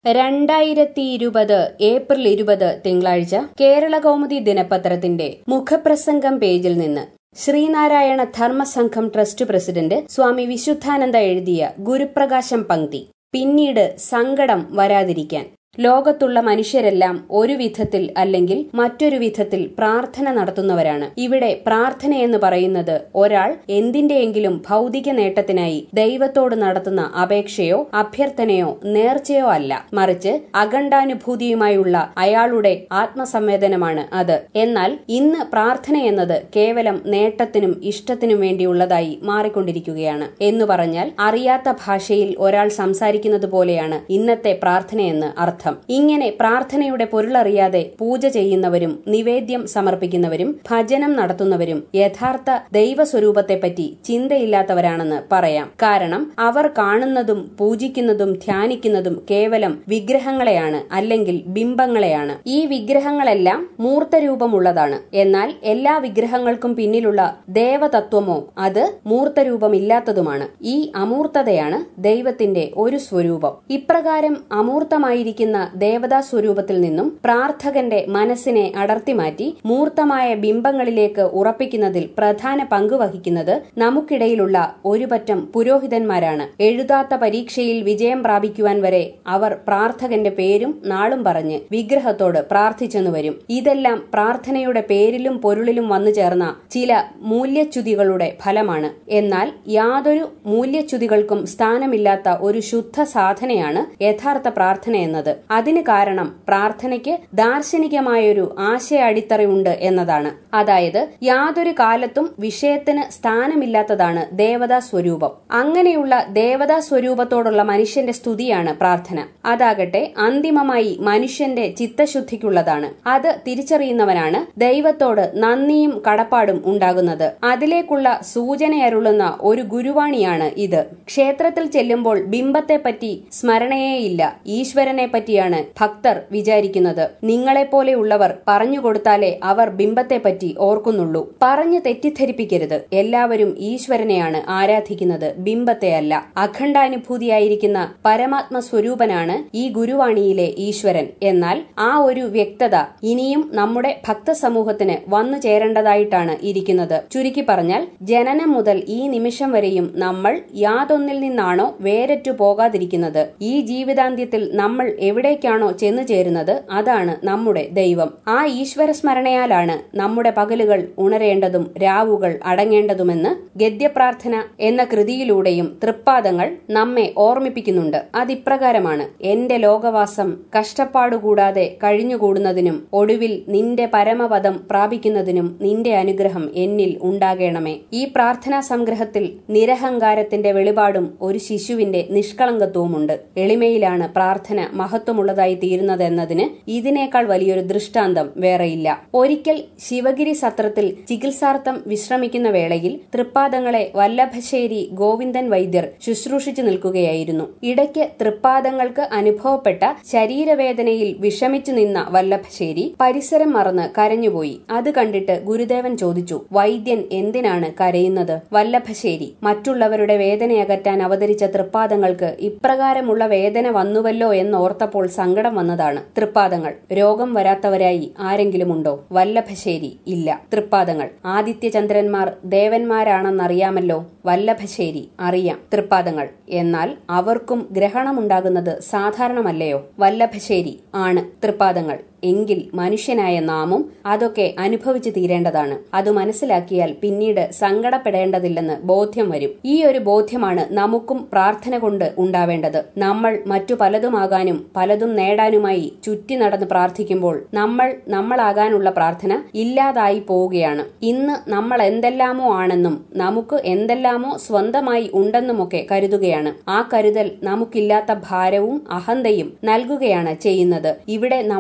രണ്ടായിരത്തി ഇരുപത് ഏപ്രിൽ ഇരുപത് തിങ്കളാഴ്ച കേരള കൗമുദി ദിനപത്രത്തിന്റെ മുഖപ്രസംഗം പേജിൽ നിന്ന് ശ്രീനാരായണ ധർമ്മസംഘം ട്രസ്റ്റ് പ്രസിഡന്റ് സ്വാമി വിശുദ്ധാനന്ദ എഴുതിയ ഗുരുപ്രകാശം പങ്ക്തി പിന്നീട് സങ്കടം വരാതിരിക്കാൻ ലോകത്തുള്ള മനുഷ്യരെല്ലാം ഒരു വിധത്തിൽ അല്ലെങ്കിൽ മറ്റൊരു വിധത്തിൽ പ്രാർത്ഥന നടത്തുന്നവരാണ് ഇവിടെ പ്രാർത്ഥനയെന്ന് പറയുന്നത് ഒരാൾ എന്തിന്റെയെങ്കിലും ഭൗതിക നേട്ടത്തിനായി ദൈവത്തോട് നടത്തുന്ന അപേക്ഷയോ അഭ്യർത്ഥനയോ നേർച്ചയോ അല്ല മറിച്ച് അഖണ്ഡാനുഭൂതിയുമായുള്ള അയാളുടെ ആത്മസംവേദനമാണ് അത് എന്നാൽ ഇന്ന് പ്രാർത്ഥന എന്നത് കേവലം നേട്ടത്തിനും ഇഷ്ടത്തിനും വേണ്ടിയുള്ളതായി മാറിക്കൊണ്ടിരിക്കുകയാണ് എന്ന് പറഞ്ഞാൽ അറിയാത്ത ഭാഷയിൽ ഒരാൾ സംസാരിക്കുന്നത് പോലെയാണ് ഇന്നത്തെ പ്രാർത്ഥനയെന്ന് അർത്ഥം ഇങ്ങനെ പ്രാർത്ഥനയുടെ പൊരുളറിയാതെ പൂജ ചെയ്യുന്നവരും നിവേദ്യം സമർപ്പിക്കുന്നവരും ഭജനം നടത്തുന്നവരും യഥാർത്ഥ ദൈവസ്വരൂപത്തെപ്പറ്റി ചിന്തയില്ലാത്തവരാണെന്ന് പറയാം കാരണം അവർ കാണുന്നതും പൂജിക്കുന്നതും ധ്യാനിക്കുന്നതും കേവലം വിഗ്രഹങ്ങളെയാണ് അല്ലെങ്കിൽ ബിംബങ്ങളെയാണ് ഈ വിഗ്രഹങ്ങളെല്ലാം മൂർത്തരൂപമുള്ളതാണ് എന്നാൽ എല്ലാ വിഗ്രഹങ്ങൾക്കും പിന്നിലുള്ള ദേവതത്വമോ അത് മൂർത്തരൂപമില്ലാത്തതുമാണ് ഈ അമൂർത്തതയാണ് ദൈവത്തിന്റെ ഒരു സ്വരൂപം ഇപ്രകാരം അമൂർത്തമായിരിക്കുന്ന ദേവതാ സ്വരൂപത്തിൽ നിന്നും പ്രാർത്ഥകന്റെ മനസ്സിനെ അടർത്തി മാറ്റി മൂർത്തമായ ബിംബങ്ങളിലേക്ക് ഉറപ്പിക്കുന്നതിൽ പ്രധാന പങ്ക് വഹിക്കുന്നത് നമുക്കിടയിലുള്ള ഒരുപറ്റം പുരോഹിതന്മാരാണ് എഴുതാത്ത പരീക്ഷയിൽ വിജയം പ്രാപിക്കുവാൻ വരെ അവർ പ്രാർത്ഥകന്റെ പേരും നാളും പറഞ്ഞ് വിഗ്രഹത്തോട് പ്രാർത്ഥിച്ചെന്നു വരും ഇതെല്ലാം പ്രാർത്ഥനയുടെ പേരിലും പൊരുളിലും വന്നു ചേർന്ന ചില മൂല്യച്യുതികളുടെ ഫലമാണ് എന്നാൽ യാതൊരു മൂല്യച്യുതികൾക്കും സ്ഥാനമില്ലാത്ത ഒരു ശുദ്ധ സാധനയാണ് യഥാർത്ഥ പ്രാർത്ഥന എന്നത് അതിന് കാരണം പ്രാർത്ഥനയ്ക്ക് ദാർശനികമായൊരു ആശയ അടിത്തറയുണ്ട് എന്നതാണ് അതായത് യാതൊരു കാലത്തും വിഷയത്തിന് സ്ഥാനമില്ലാത്തതാണ് ദേവതാ സ്വരൂപം അങ്ങനെയുള്ള ദേവതാ സ്വരൂപത്തോടുള്ള മനുഷ്യന്റെ സ്തുതിയാണ് പ്രാർത്ഥന അതാകട്ടെ അന്തിമമായി മനുഷ്യന്റെ ചിത്തശുദ്ധിക്കുള്ളതാണ് അത് തിരിച്ചറിയുന്നവനാണ് ദൈവത്തോട് നന്ദിയും കടപ്പാടും ഉണ്ടാകുന്നത് അതിലേക്കുള്ള സൂചനയരുളുന്ന ഒരു ഗുരുവാണിയാണ് ഇത് ക്ഷേത്രത്തിൽ ചെല്ലുമ്പോൾ ബിംബത്തെപ്പറ്റി സ്മരണയേയില്ല ഈശ്വരനെ പറ്റിയാണ് ഭക്തർ വിചാരിക്കുന്നത് നിങ്ങളെപ്പോലെയുള്ളവർ പറഞ്ഞുകൊടുത്താലേ അവർ ബിംബത്തെപ്പറ്റി ഓർക്കുന്നുള്ളൂ പറഞ്ഞു തെറ്റിദ്ധരിപ്പിക്കരുത് എല്ലാവരും ഈശ്വരനെയാണ് ആരാധിക്കുന്നത് ബിംബത്തെയല്ല അഖണ്ഡാനുഭൂതിയായിരിക്കുന്ന പരമാത്മ സ്വരൂപനാണ് ഈ ഗുരുവാണിയിലെ ഈശ്വരൻ എന്നാൽ ആ ഒരു വ്യക്തത ഇനിയും നമ്മുടെ ഭക്ത സമൂഹത്തിന് വന്നു ചേരേണ്ടതായിട്ടാണ് ഇരിക്കുന്നത് ചുരുക്കി പറഞ്ഞാൽ ജനനം മുതൽ ഈ നിമിഷം വരെയും നമ്മൾ യാതൊന്നിൽ നിന്നാണോ വേരറ്റു പോകാതിരിക്കുന്നത് ഈ ജീവിതാന്ത്യത്തിൽ നമ്മൾ എവിടേക്കാണോ ചെന്നു ചേരുന്നത് അതാണ് നമ്മുടെ ദൈവം ആ ഈശ്വര സ്മരണയാലാണ് നമ്മുടെ പകലുകൾ ഉണരേണ്ടതും രാവുകൾ അടങ്ങേണ്ടതുമെന്ന് ഗദ്യപ്രാർത്ഥന എന്ന കൃതിയിലൂടെയും തൃപ്പാദങ്ങൾ നമ്മെ ഓർമ്മിപ്പിക്കുന്നുണ്ട് അതിപ്രകാരമാണ് എന്റെ ലോകവാസം കഷ്ടപ്പാടുകൂടാതെ കഴിഞ്ഞുകൂടുന്നതിനും ഒടുവിൽ നിന്റെ പരമപദം പ്രാപിക്കുന്നതിനും നിന്റെ അനുഗ്രഹം എന്നിൽ ഉണ്ടാകണമേ ഈ പ്രാർത്ഥനാ സംഗ്രഹത്തിൽ നിരഹങ്കാരത്തിന്റെ വെളിപാടും ഒരു ശിശുവിന്റെ നിഷ്കളങ്കത്വവുമുണ്ട് എളിമയിലാണ് പ്രാർത്ഥന മഹത്വമുള്ളതായി തീരുന്നതെന്നതിന് ഇതിനേക്കാൾ വലിയൊരു ദൃഷ്ടാന്തം വേറെയില്ല ഒരിക്കൽ ശിവഗിരി സത്രത്തിൽ ചികിത്സാർത്ഥം വിശ്രമിക്കുന്ന വേളയിൽ തൃപ്പാദങ്ങളെ വല്ലഭശ്ശേരി ഗോവിന്ദൻ വൈദ്യർ ശുശ്രൂഷിച്ചു നിൽക്കുകയായിരുന്നു ഇടയ്ക്ക് തൃപ്പാദങ്ങൾക്ക് അനുഭവപ്പെട്ട ശരീരവേദനയിൽ വിഷമിച്ചു നിന്ന വല്ലഭശ്ശേരി പരിസരം മറന്ന് കരഞ്ഞുപോയി അത് കണ്ടിട്ട് ഗുരുദേവൻ ചോദിച്ചു വൈദ്യൻ എന്തിനാണ് കരയുന്നത് വല്ലഭശ്ശേരി മറ്റുള്ളവരുടെ വേദനയകറ്റാൻ അവതരിച്ച തൃപ്പാദങ്ങൾക്ക് ഇപ്രകാരമുള്ള വേദന വന്നുവല്ലോ എന്നോർത്തപ്പോൾ സങ്കടം വന്നതാണ് തൃപ്പാദങ്ങൾ രോഗം വരാത്തവരായി ആരെങ്കിലുമുണ്ടോ വല്ലഭശ്ശേരി ഇല്ല തൃപ്പാദങ്ങൾ ആദിത്യചന്ദ്രന്മാർ ദേവന്മാരാണെന്നറിയാമല്ലോ വല്ലഭശ്ശേരി അറിയാം തൃപ്പാദങ്ങൾ എന്നാൽ അവർക്കും ഗ്രഹണമുണ്ടാകുന്നത് സാധാരണമല്ലയോ വല്ലഭശ്ശേരി ആണ് തൃപ്പാദങ്ങൾ എങ്കിൽ മനുഷ്യനായ നാമും അതൊക്കെ അനുഭവിച്ചു തീരേണ്ടതാണ് അത് മനസ്സിലാക്കിയാൽ പിന്നീട് സങ്കടപ്പെടേണ്ടതില്ലെന്ന് ബോധ്യം വരും ഈ ഒരു ബോധ്യമാണ് നമുക്കും പ്രാർത്ഥന കൊണ്ട് ഉണ്ടാവേണ്ടത് നമ്മൾ മറ്റു പലതുമാകാനും പലതും നേടാനുമായി ചുറ്റി നടന്ന് പ്രാർത്ഥിക്കുമ്പോൾ നമ്മൾ നമ്മളാകാനുള്ള പ്രാർത്ഥന ഇല്ലാതായി പോവുകയാണ് ഇന്ന് നമ്മൾ എന്തെല്ലാമോ ആണെന്നും നമുക്ക് എന്തെല്ലാമോ സ്വന്തമായി ഉണ്ടെന്നുമൊക്കെ കരുതുകയാണ് ആ കരുതൽ നമുക്കില്ലാത്ത ഭാരവും അഹന്തയും നൽകുകയാണ് ചെയ്യുന്നത് ഇവിടെ നമ്മൾ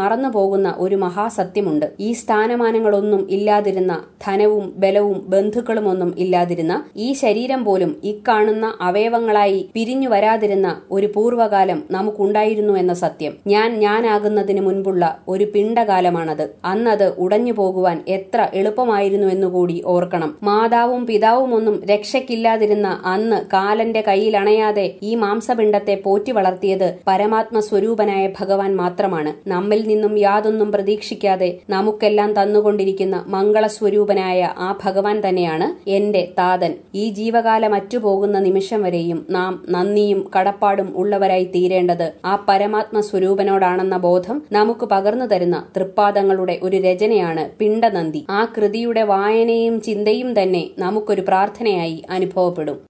മറന്നുപോകുന്ന ഒരു മഹാസത്യമുണ്ട് ഈ സ്ഥാനമാനങ്ങളൊന്നും ഇല്ലാതിരുന്ന ധനവും ബലവും ബന്ധുക്കളുമൊന്നും ഇല്ലാതിരുന്ന ഈ ശരീരം പോലും ഇക്കാണുന്ന അവയവങ്ങളായി പിരിഞ്ഞു വരാതിരുന്ന ഒരു പൂർവ്വകാലം നമുക്കുണ്ടായിരുന്നു എന്ന സത്യം ഞാൻ ഞാനാകുന്നതിന് മുൻപുള്ള ഒരു പിണ്ടകാലമാണത് അന്നത് ഉടഞ്ഞു പോകുവാൻ എത്ര എളുപ്പമായിരുന്നു എന്നുകൂടി ഓർക്കണം മാതാവും പിതാവും ഒന്നും രക്ഷയ്ക്കില്ലാതിരുന്ന അന്ന് കാലന്റെ കയ്യിൽ അണയാതെ ഈ മാംസപിണ്ഡത്തെ പോറ്റി വളർത്തിയത് പരമാത്മ സ്വരൂപനായ ഭഗവാൻ മാത്രമാണ് നമ്മിൽ നിന്നും യാതൊന്നും പ്രതീക്ഷിക്കാതെ നമുക്കെല്ലാം തന്നുകൊണ്ടിരിക്കുന്ന മംഗളസ്വരൂപനായ ആ ഭഗവാൻ തന്നെയാണ് എന്റെ താതൻ ഈ ജീവകാലം അറ്റുപോകുന്ന നിമിഷം വരെയും നാം നന്ദിയും കടപ്പാടും ഉള്ളവരായി തീരേണ്ടത് ആ പരമാത്മ സ്വരൂപനോടാണെന്ന ബോധം നമുക്ക് പകർന്നു തരുന്ന തൃപ്പാദങ്ങളുടെ ഒരു രചനയാണ് പിണ്ടനന്ദി ആ കൃതിയുടെ വായനയും ചിന്തയും തന്നെ നമുക്കൊരു പ്രാർത്ഥനയായി അനുഭവപ്പെടും